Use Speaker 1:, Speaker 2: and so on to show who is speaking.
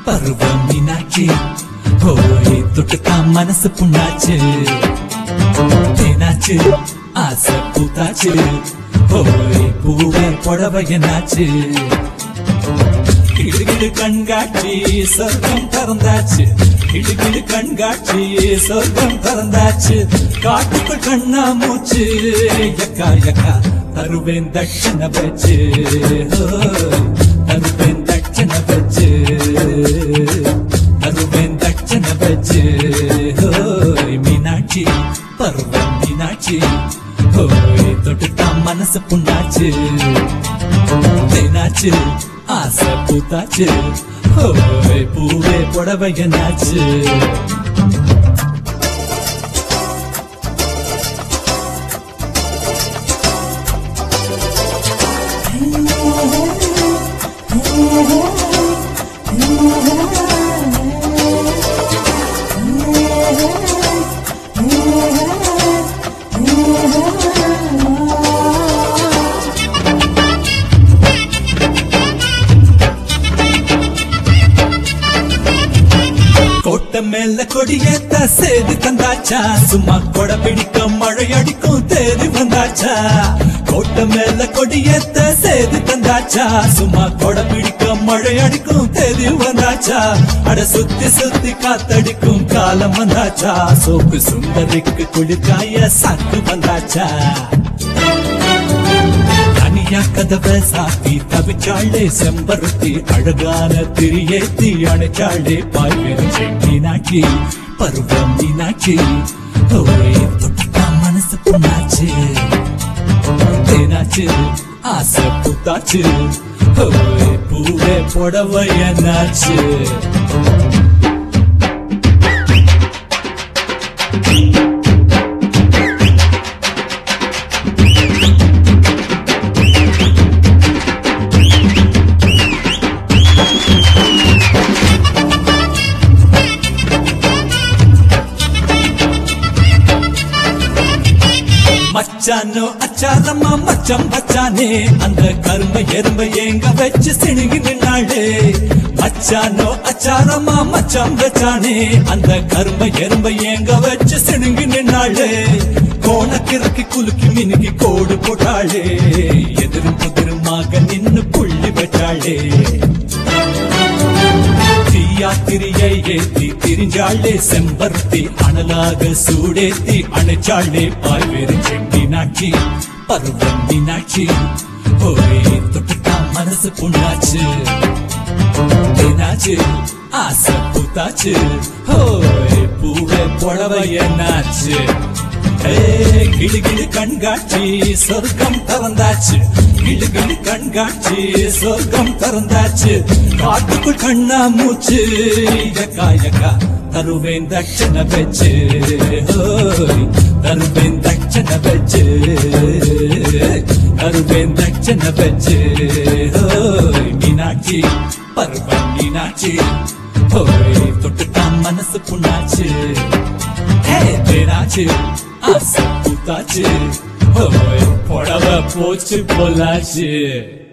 Speaker 1: பருவம் மீனாட்சி போய் தொட்டுத்தான் மனசு புண்ணாச்சு தேனாச்சு ஆசை பூத்தாச்சு போய் பூவே புடவை என்னாச்சு கிடுகிடு கண்காட்சி சொர்க்கம் திறந்தாச்சு கிடுகிடு கண்காட்சி சொர்க்கம் திறந்தாச்சு காட்டுக்குள் கண்ணா மூச்சு எக்கா எக்கா தருவேன் தட்சண வச்சு ஓ, தருவேன் தட்சண வச்சு தருவேன் தட்சண வச்சு ஓய் மீனாட்சி பருவம் மீனாட்சி ஓய் தொட்டுத்தான் மனசு புண்ணாச்சு தேனாச்சு ஆசை பூத்தாச்சு ஓய் பூவே புடவை என்னாச்சு கோட்டை மேல கொடியேத்த சேதி தந்தாச்சா சும்மா கொடை பிடிக்க மழை அடிக்கும் தேதி வந்தாச்சா கோட்டை மேல கொடியேத்த சேதி தந்தாச்சா சும்மா கொடை பிடிக்க மழை அடிக்கும் தேதி வந்தாச்சா அட சுத்தி சுத்தி காத்தடிக்கும் காலம் வந்தாச்சா சோக்கு சுந்தரிக்கு குளிர்காய சாக்கு வந்தாச்சா தனியா கதவை சாத்தி தவிச்சாளே செம்பருத்தி அழகான திரியேத்தி அணைச்சாளே பாய்வெறி மீனாட்சி பருவம் மீனாட்சி ஓய் தொட்டா மனசு புண்ணாச்சு தேனாச்சு ஆசை புத்தாச்சு ஓய் பூவே புடவை என்னாச்சு மச்சானோ அச்சாரம்மா மச்சம் வச்சானே அந்த கரும்பை எறும்பை எங்க வச்சு சிணுங்கி நின்னாளே மச்சானோ அச்சாரம்மா மச்சம் வச்சானே அந்த கரும்பை எறும்பை எங்க வச்சு சிணுங்கி நின்னாளே கோணக்கிறக்கி குலுக்கி மினுக்கி கோடு போட்டாளே எதிரும் புதிருமாக நின்னு புள்ளி வச்சாளே தீயாத்திரியை ஏத்தி திரிஞ்சாளே செம்பருத்தி அனலாக சூடேத்தி அணைச்சாளே பாய்வேறு செண்டி நாட்சி பருவம் மீனாட்சி ஓய் தொட்டுத்தான் மனசு புண்ணாச்சு என்னாச்சு ஆசை பூத்தாச்சு ஓய் பூவே புடவை என்னாச்சு ஏய், கிளு கிளு கண்காட்சி சொர்க்கம் திறந்தாச்சு கிளு கிளு கண்காட்சி சொர்க்கம் திறந்தாச்சு காட்டுக்குள் கண்ணா மூச்சு எக்கா எக்கா தருவேன் தட்சண வச்சு ஓய், தருவேன் தட்சண வச்சு தருவேன் தட்சண வச்சு ஓய், மீனாட்சி பருவம் மீனாட்சி ஓய் தொட்டுத்தான் மனசு புண்ணாச்சு ஹே தேனாச்சு ஆசை பூத்தாச்சு ஓய் புடவை போச்சு போலாச்சு